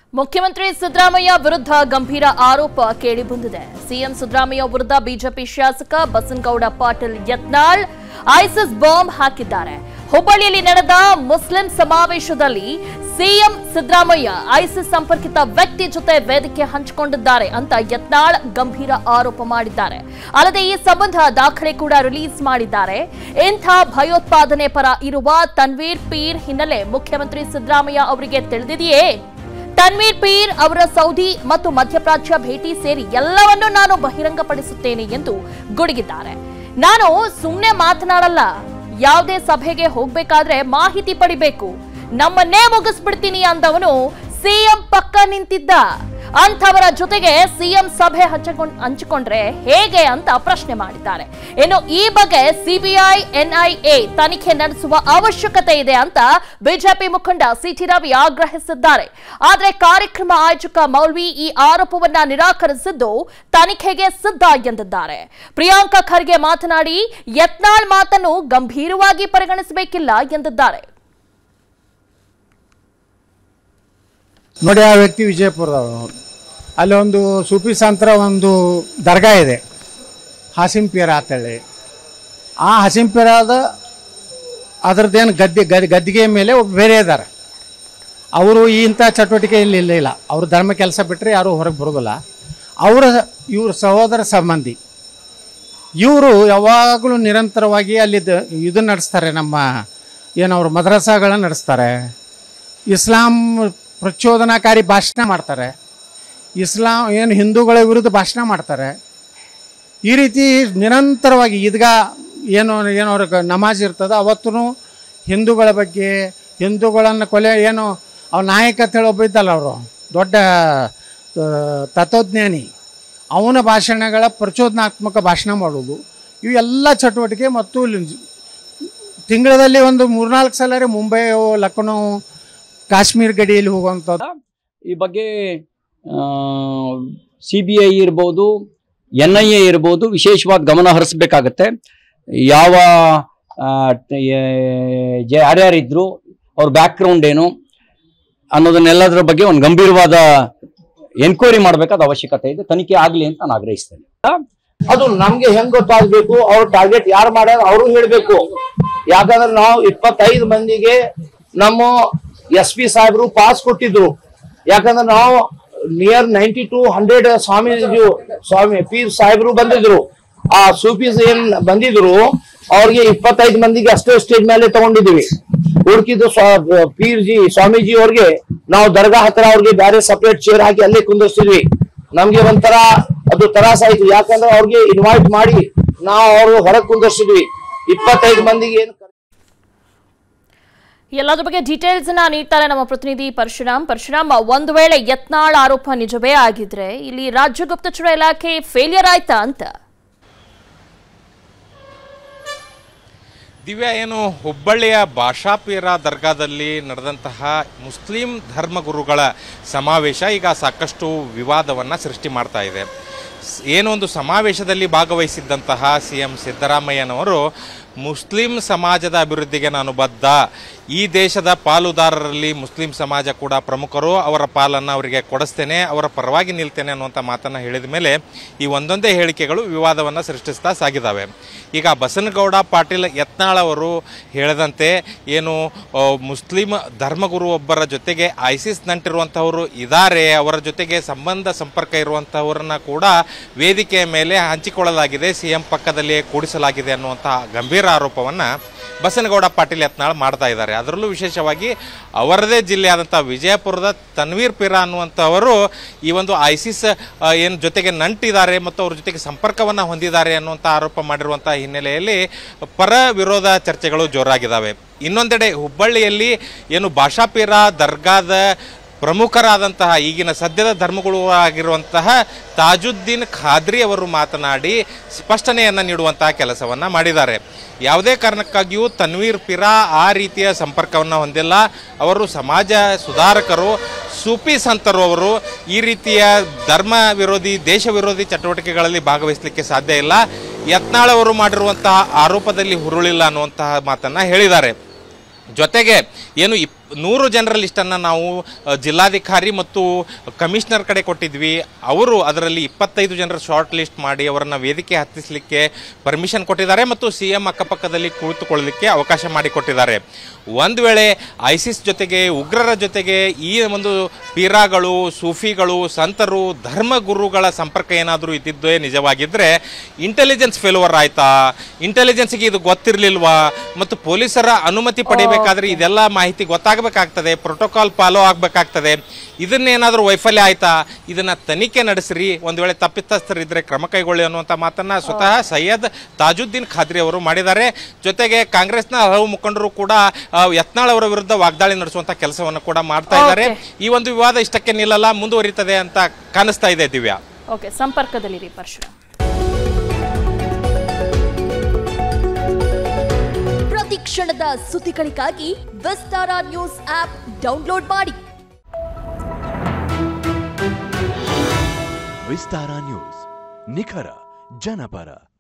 ಮುಖ್ಯಮಂತ್ರಿ ಸಿದ್ದರಾಮಯ್ಯ ವಿರುದ್ಧ ಗಂಭೀರ ಆರೋಪ ಕೇಳಿಬಂದಿದೆ ಸಿಎಂ ಸಿದ್ದರಾಮಯ್ಯ ವಿರುದ್ಧ ಬಿಜೆಪಿ ಶಾಸಕ ಬಸನಗೌಡ ಪಾಟೀಲ್ ಯತ್ನಾಳ್ ಐಸಿಸ್ ಬಾಂಬ್ ಹಾಕಿದ್ದಾರೆ ಹುಬ್ಬಳ್ಳಿಯಲ್ಲಿ ನಡೆದ ಮುಸ್ಲಿಂ ಸಮಾವೇಶದಲ್ಲಿ ಸಿಎಂ ಸಿದ್ದರಾಮಯ್ಯ ಐಸಿಸ್ ಸಂಪರ್ಕಿತ ವ್ಯಕ್ತಿ ಜೊತೆ ವೇದಿಕೆ ಹಂಚಿಕೊಂಡಿದ್ದಾರೆ ಅಂತ ಯತ್ನಾಳ್ ಗಂಭೀರ ಆರೋಪ ಮಾಡಿದ್ದಾರೆ ಅಲ್ಲದೆ ಈ ಸಂಬಂಧ ದಾಖಲೆ ಕೂಡ ರಿಲೀಸ್ ಮಾಡಿದ್ದಾರೆ ಇಂಥ ಭಯೋತ್ಪಾದನೆ ಪರ ಇರುವ ತನ್ವೀರ್ ಪೀರ್ ಹಿನ್ನೆಲೆ ಮುಖ್ಯಮಂತ್ರಿ ಸಿದ್ದರಾಮಯ್ಯ ಅವರಿಗೆ ತಿಳಿದಿದೆಯೇ ತನ್ವೀರ್ ಪೀರ್ ಅವರ ಸೌದಿ ಮತ್ತು ಮಧ್ಯಪ್ರಾಚ್ಯ ಭೇಟಿ ಸೇರಿ ಎಲ್ಲವನ್ನೂ ನಾನು ಬಹಿರಂಗಪಡಿಸುತ್ತೇನೆ ಎಂದು ಗುಡುಗಿದ್ದಾರೆ ನಾನು ಸುಮ್ಮನೆ ಮಾತನಾಡಲ್ಲ ಯಾವುದೇ ಸಭೆಗೆ ಹೋಗ್ಬೇಕಾದ್ರೆ ಮಾಹಿತಿ ಪಡಿಬೇಕು ನಮ್ಮನ್ನೇ ಮುಗಿಸ್ಬಿಡ್ತೀನಿ ಅಂದವನು ಸಿಎಂ ಪಕ್ಕ ನಿಂತಿದ್ದ ಅಂಥವರ ಜೊತೆಗೆ ಸಿಎಂ ಸಭೆ ಹಂಚಿಕೊಂಡ್ ಹಂಚಿಕೊಂಡ್ರೆ ಹೇಗೆ ಅಂತ ಪ್ರಶ್ನೆ ಮಾಡಿದ್ದಾರೆ ಇನ್ನು ಈ ಬಗ್ಗೆ ಸಿಬಿಐ ಎನ್ಐಎ ತನಿಖೆ ನಡೆಸುವ ಅವಶ್ಯಕತೆ ಇದೆ ಅಂತ ಬಿಜೆಪಿ ಮುಖಂಡ ಸಿಟಿ ರವಿ ಆಗ್ರಹಿಸಿದ್ದಾರೆ ಆದರೆ ಕಾರ್ಯಕ್ರಮ ಆಯೋಜಕ ಮೌಲ್ವಿ ಈ ಆರೋಪವನ್ನ ನಿರಾಕರಿಸಿದ್ದು ತನಿಖೆಗೆ ಸಿದ್ಧ ಎಂದಿದ್ದಾರೆ ಪ್ರಿಯಾಂಕಾ ಖರ್ಗೆ ಮಾತನಾಡಿ ಯತ್ನಾಳ್ ಮಾತನ್ನು ಗಂಭೀರವಾಗಿ ಪರಿಗಣಿಸಬೇಕಿಲ್ಲ ಎಂದಿದ್ದಾರೆ ನೋಡಿ ಆ ವ್ಯಕ್ತಿ ವಿಜಯಪುರದವನು ಅಲ್ಲಿ ಒಂದು ಸೂಫಿ ಸಂತರ ಒಂದು ದರ್ಗಾ ಇದೆ ಹಾಸಿಂಪೀರ ಅಂತೇಳಿ ಆ ಹಾಸಿಂಪೀರದ ಅದ್ರದ್ದೇನು ಗದ್ದೆ ಗದ್ ಗದ್ದಿಗೆ ಮೇಲೆ ಒಬ್ಬ ಬೇರೆ ಇದ್ದಾರೆ ಅವರು ಇಂಥ ಚಟುವಟಿಕೆ ಇಲ್ಲಿ ಇಲ್ಲ ಇಲ್ಲ ಅವ್ರ ಧರ್ಮ ಕೆಲಸ ಬಿಟ್ಟರೆ ಯಾರೂ ಹೊರಗೆ ಬರೋದಿಲ್ಲ ಅವರ ಇವ್ರ ಸಹೋದರ ಸಂಬಂಧಿ ಇವರು ಯಾವಾಗಲೂ ನಿರಂತರವಾಗಿ ಅಲ್ಲಿ ಇದು ನಡೆಸ್ತಾರೆ ನಮ್ಮ ಏನು ಅವ್ರ ಮದ್ರಸಾಗಳನ್ನ ನಡೆಸ್ತಾರೆ ಇಸ್ಲಾಂ ಪ್ರಚೋದನಾಕಾರಿ ಭಾಷಣ ಮಾಡ್ತಾರೆ ಇಸ್ಲಾಂ ಏನು ಹಿಂದೂಗಳ ವಿರುದ್ಧ ಭಾಷಣ ಮಾಡ್ತಾರೆ ಈ ರೀತಿ ನಿರಂತರವಾಗಿ ಈದ್ಗಾ ಏನು ಏನು ಅವ್ರಿಗೆ ನಮಾಜ್ ಇರ್ತದೆ ಅವತ್ತೂ ಹಿಂದೂಗಳ ಬಗ್ಗೆ ಹಿಂದೂಗಳನ್ನು ಕೊಲೆ ಏನು ಅವ್ರ ನಾಯಕ ಅಂತ ಹೇಳಿ ಒಬ್ಬ ಇದ್ದಲ್ಲ ಅವರು ದೊಡ್ಡ ಆ, ತತ್ವಜ್ಞಾನಿ ಅವನ ಭಾಷಣಗಳ ಪ್ರಚೋದನಾತ್ಮಕ ಭಾಷಣ ಮಾಡೋದು ಇವೆಲ್ಲ ಚಟುವಟಿಕೆ ಮತ್ತು ಇಲ್ಲಿ ತಿಂಗಳಲ್ಲಿ ಒಂದು ಮೂರ್ನಾಲ್ಕು ಸಲ ರೀ ಮುಂಬೈ ಲಕ್ನೋ ಕಾಶ್ಮೀರ್ ಗಡಿಯಲ್ಲಿ ಹೋಗುವಂಥದ್ದು ಈ ಬಗ್ಗೆ ಸಿ ಬಿ ಐ ಇರ್ಬೋದು ಎನ್ ಐ ಎ ಇರ್ಬೋದು ವಿಶೇಷವಾಗಿ ಗಮನ ಹರಿಸ್ಬೇಕಾಗತ್ತೆ ಯಾವ ಆ, ಟ- ಏ- ಜ- ಯಾರ್ಯಾರಿದ್ರು ಅವ್ರ ಬ್ಯಾಕ್ಗ್ರೌಂಡ್ ಏನು ಅನ್ನೋದನ್ನೆಲ್ಲದರ ಬಗ್ಗೆ ಒಂದು ಗಂಭೀರವಾದ ಎನ್ಕ್ವೈರಿ ಮಾಡಬೇಕಾದ ಅವಶ್ಯಕತೆ ಇದೆ ತನಿಖೆ ಆಗಲಿ ಅಂತ ನಾನು ಆಗ್ರಹಿಸ್ತೇನೆ ಅದು ನಮ್ಗೆ ಹೆಂಗ್ ಗೊತ್ತಾಗ್ಬೇಕು ಅವ್ರ ಟಾರ್ಗೆಟ್ ಯಾರು ಮಾಡ್ಯಾರ ಅವರು ಹೇಳ್ಬೇಕು ಯಾಕಂದ್ರೆ ನಾವು ಇಪ್ಪತ್ತೈದು ಮಂದಿಗೆ ನಮ್ಮ ಎಸ್ ಪಿ ಸಾಹೇಬರು ಪಾಸ್ ಕೊಟ್ಟಿದ್ರು ಯಾಕಂದ್ರೆ ನಾವು ನಿಯರ್ ನೈಂಟಿ ಟು ಹಂಡ್ರೆಡ್ ಸ್ವಾಮೀಜಿ ಸ್ವಾಮಿ ಪೀರ್ ಸಾಹೇಬರು ಬಂದಿದ್ರು ಆ ಸೂಫೀಸ್ ಏನ್ ಬಂದಿದ್ರು ಅವ್ರಿಗೆ ಇಪ್ಪತ್ತೈದು ಮಂದಿಗೆ ಅಷ್ಟೇ ಸ್ಟೇಜ್ ಮೇಲೆ ತಗೊಂಡಿದೀವಿ ಹುಡುಕಿದ್ದು ಪೀರ್ ಜಿ ಸ್ವಾಮೀಜಿ ಅವ್ರಿಗೆ ನಾವು ದರ್ಗಾ ಹತ್ರ ಅವ್ರಿಗೆ ಬೇರೆ ಸಪರೇಟ್ ಚೇರ್ ಹಾಕಿ ಅಲ್ಲೇ ಕುಂದಿರ್ಸಿದ್ವಿ ನಮ್ಗೆ ಒಂಥರ ಅದು ತ್ರಾಸ ಆಯ್ತು ಯಾಕಂದ್ರೆ ಅವ್ರಿಗೆ ಇನ್ವೈಟ್ ಮಾಡಿ ನಾವು ಅವ್ರು ಹೊರಗೆ ಕುಂದಿರ್ಸಿದ್ವಿ ಇಪ್ಪತ್ತೈದು ಮಂದಿಗೆ ಏನು ಎಲ್ಲದ್ರ ಬಗ್ಗೆ ಡೀಟೇಲ್ಸ್ ಅನ್ನ ನೀಡ್ತಾರೆ ನಮ್ಮ ಪ್ರತಿನಿಧಿ ಪರಶುರಾಮ್ ಪರಶುರಾಮ್ ಒಂದು ವೇಳೆ ಯತ್ನಾಳ್ ಆರೋಪ ನಿಜವೇ ಆಗಿದ್ರೆ ಇಲ್ಲಿ ರಾಜ್ಯ ಗುಪ್ತಚರ ಇಲಾಖೆ ಫೇಲಿಯರ್ ಆಯ್ತಾ ಅಂತ ದಿವ್ಯಾ ಏನು ಹುಬ್ಬಳ್ಳಿಯ ಭಾಷಾಪೀರ ದರ್ಗಾದಲ್ಲಿ ನಡೆದಂತಹ ಮುಸ್ಲಿಂ ಧರ್ಮಗುರುಗಳ ಸಮಾವೇಶ ಈಗ ಸಾಕಷ್ಟು ವಿವಾದವನ್ನು ಸೃಷ್ಟಿ ಮಾಡ್ತಾ ಇದೆ ಸ್- ಏನೋ ಒಂದು ಸಮಾವೇಶದಲ್ಲಿ ಭಾಗವಹಿಸಿದ್ದಂತಹ ಸಿ ಎಂ ಸಿದ್ದರಾಮಯ್ಯನವರು ಮುಸ್ಲಿಂ ಸಮಾಜದ ಅಭಿವೃದ್ಧಿಗೆ ನಾನು ಬದ್ಧ ಈ ದೇಶದ ಪಾಲುದಾರರಲ್ಲಿ ಮುಸ್ಲಿಂ ಸಮಾಜ ಕೂಡ ಪ್ರಮುಖರು ಅವರ ಪಾಲನ್ನು ಅವರಿಗೆ ಕೊಡಿಸ್ತೇನೆ ಅವರ ಪರವಾಗಿ ನಿಲ್ತೇನೆ ಅನ್ನುವಂಥ ಮಾತನ್ನು ಹೇಳಿದ ಮೇಲೆ ಈ ಒಂದೊಂದೇ ಹೇಳಿಕೆಗಳು ವಿವಾದವನ್ನು ಸೃಷ್ಟಿಸ್ತಾ ಸಾಗಿದ್ದಾವೆ ಈಗ ಬಸನಗೌಡ ಪಾಟೀಲ್ ಯತ್ನಾಳ್ ಅವರು ಹೇಳಿದಂತೆ ಏನು ಆ, ಮುಸ್ಲಿಂ ಧರ್ಮಗುರು ಒಬ್ಬರ ಜೊತೆಗೆ ಐಸಿಸ್ ನಂಟಿರುವಂಥವರು ಇದ್ದಾರೆ ಅವರ ಜೊತೆಗೆ ಸಂಬಂಧ ಸಂಪರ್ಕ ಇರುವಂಥವರನ್ನ ಕೂಡ ವೇದಿಕೆಯ ಮೇಲೆ ಹಂಚಿಕೊಳ್ಳಲಾಗಿದೆ ಸಿ ಎಂ ಪಕ್ಕದಲ್ಲಿಯೇ ಕೂಡಿಸಲಾಗಿದೆ ಅನ್ನುವಂತಹ ಗಂಭೀರ ಆರೋಪವನ್ನು ಬಸನಗೌಡ ಪಾಟೀಲ್ ಯತ್ನಾಳ್ ಮಾಡ್ತಾ ಇದ್ದಾರೆ ಅದರಲ್ಲೂ ವಿಶೇಷವಾಗಿ ಅವರದೇ ಜಿಲ್ಲೆ ಆದಂಥ ವಿಜಯಪುರದ ತನ್ವೀರ್ ಪಿರ ಅನ್ನುವಂಥವರು ಈ ಒಂದು ಐಸಿಸ್ ಏನು ಜೊತೆಗೆ ನಂಟಿದ್ದಾರೆ ಮತ್ತು ಅವ್ರ ಜೊತೆಗೆ ಸಂಪರ್ಕವನ್ನು ಹೊಂದಿದ್ದಾರೆ ಅನ್ನುವಂಥ ಆರೋಪ ಮಾಡಿರುವಂಥ ಹಿನ್ನೆಲೆಯಲ್ಲಿ ಪರ ವಿರೋಧ ಚರ್ಚೆಗಳು ಜೋರಾಗಿದ್ದಾವೆ ಇನ್ನೊಂದೆಡೆ ಹುಬ್ಬಳ್ಳಿಯಲ್ಲಿ ಏನು ಭಾಷಾಪೀರ ದರ್ಗಾದ ಪ್ರಮುಖರಾದಂತಹ ಈಗಿನ ಸದ್ಯದ ಧರ್ಮಗಳು ಆಗಿರುವಂತಹ ತಾಜುದ್ದೀನ್ ಖಾದ್ರಿ ಅವರು ಮಾತನಾಡಿ ಸ್ಪಷ್ಟನೆಯನ್ನು ನೀಡುವಂತಹ ಕೆಲಸವನ್ನು ಮಾಡಿದ್ದಾರೆ ಯಾವುದೇ ಕಾರಣಕ್ಕಾಗಿಯೂ ತನ್ವೀರ್ ಪಿರಾ ಆ ರೀತಿಯ ಸಂಪರ್ಕವನ್ನು ಹೊಂದಿಲ್ಲ ಅವರು ಸಮಾಜ ಸುಧಾರಕರು ಸೂಫಿ ಸಂತರು ಅವರು ಈ ರೀತಿಯ ಧರ್ಮ ವಿರೋಧಿ ದೇಶ ವಿರೋಧಿ ಚಟುವಟಿಕೆಗಳಲ್ಲಿ ಭಾಗವಹಿಸಲಿಕ್ಕೆ ಸಾಧ್ಯ ಇಲ್ಲ ಯತ್ನಾಳ್ ಅವರು ಮಾಡಿರುವಂತಹ ಆರೋಪದಲ್ಲಿ ಹುರುಳಿಲ್ಲ ಅನ್ನುವಂತಹ ಮಾತನ್ನು ಹೇಳಿದ್ದಾರೆ ಜೊತೆಗೆ ಏನು ಇಪ್ಪ ನೂರು ಜನರ ಲಿಸ್ಟನ್ನು ನಾವು ಅ, ಜಿಲ್ಲಾಧಿಕಾರಿ ಮತ್ತು ಕಮಿಷನರ್ ಕಡೆ ಕೊಟ್ಟಿದ್ವಿ ಅವರು ಅದರಲ್ಲಿ ಇಪ್ಪತ್ತೈದು ಜನರ ಶಾರ್ಟ್ ಲಿಸ್ಟ್ ಮಾಡಿ ಅವರನ್ನು ವೇದಿಕೆ ಹತ್ತಿಸಲಿಕ್ಕೆ ಪರ್ಮಿಷನ್ ಕೊಟ್ಟಿದ್ದಾರೆ ಮತ್ತು ಸಿ ಎಂ ಅಕ್ಕಪಕ್ಕದಲ್ಲಿ ಕುಳಿತುಕೊಳ್ಳಲಿಕ್ಕೆ ಅವಕಾಶ ಮಾಡಿಕೊಟ್ಟಿದ್ದಾರೆ ಒಂದು ವೇಳೆ ಐಸಿಸ್ ಜೊತೆಗೆ ಉಗ್ರರ ಜೊತೆಗೆ ಈ ಒಂದು ಪೀರಾಗಳು ಸೂಫಿಗಳು ಸಂತರು ಧರ್ಮಗುರುಗಳ ಸಂಪರ್ಕ ಏನಾದರೂ ಇದ್ದಿದ್ದೇ ನಿಜವಾಗಿದ್ದರೆ ಇಂಟೆಲಿಜೆನ್ಸ್ ಫೇಲ್ಯೂರ್ ಆಯ್ತಾ ಇಂಟೆಲಿಜೆನ್ಸ್ಗೆ ಇದು ಗೊತ್ತಿರಲಿಲ್ವಾ ಮತ್ತು ಪೊಲೀಸರ ಅನುಮತಿ ಪಡಿಬೇಕಾದ್ರೆ ಇದೆಲ್ಲ ಮಾಹಿತಿ ಗೊತ್ತಾಗಬೇಕಾಗ್ತದೆ ಪ್ರೋಟೋಕಾಲ್ ಫಾಲೋ ಆಗಬೇಕಾಗ್ತದೆ ಇದನ್ನೇನಾದರೂ ವೈಫಲ್ಯ ಆಯ್ತಾ ಇದನ್ನ ತನಿಖೆ ನಡೆಸಿರಿ ಒಂದು ವೇಳೆ ತಪ್ಪಿತಸ್ಥರಿದ್ರೆ ಕ್ರಮ ಕೈಗೊಳ್ಳಿ ಅನ್ನುವಂಥ ಮಾತನ್ನ ಸ್ವತಃ ಸೈಯದ್ ತಾಜುದ್ದೀನ್ ಖಾದ್ರಿ ಅವರು ಮಾಡಿದ್ದಾರೆ ಜೊತೆಗೆ ಕಾಂಗ್ರೆಸ್ನ ಹಲವು ಮುಖಂಡರು ಕೂಡ ಆ, ಯತ್ನಾಳ್ ಅವರ ವಿರುದ್ಧ ವಾಗ್ದಾಳಿ ನಡೆಸುವಂತ ಕೆಲಸವನ್ನು ಕೂಡ ಮಾಡ್ತಾ ಇದ್ದಾರೆ ಈ ಒಂದು ವಿವಾದ ಇಷ್ಟಕ್ಕೆ ನಿಲ್ಲಲ್ಲ ಮುಂದುವರಿತದೆ ಅಂತ ಕಾಣಿಸ್ತಾ ಇದೆ ದಿವ್ಯಾ ಓಕೆ ಸಂಪರ್ಕದಲ್ಲಿರಿ ಪರಶುರಾಮ್ ಪ್ರತಿ ಕ್ಷಣದ ಸುದ್ದಿಗಳಿಗಾಗಿ ವಿಸ್ತಾರ ನ್ಯೂಸ್ ಆಪ್ ಡೌನ್ಲೋಡ್ ಮಾಡಿ ವಿಸ್ತಾರ ನ್ಯೂಸ್ ನಿಖರ ಜನಪರ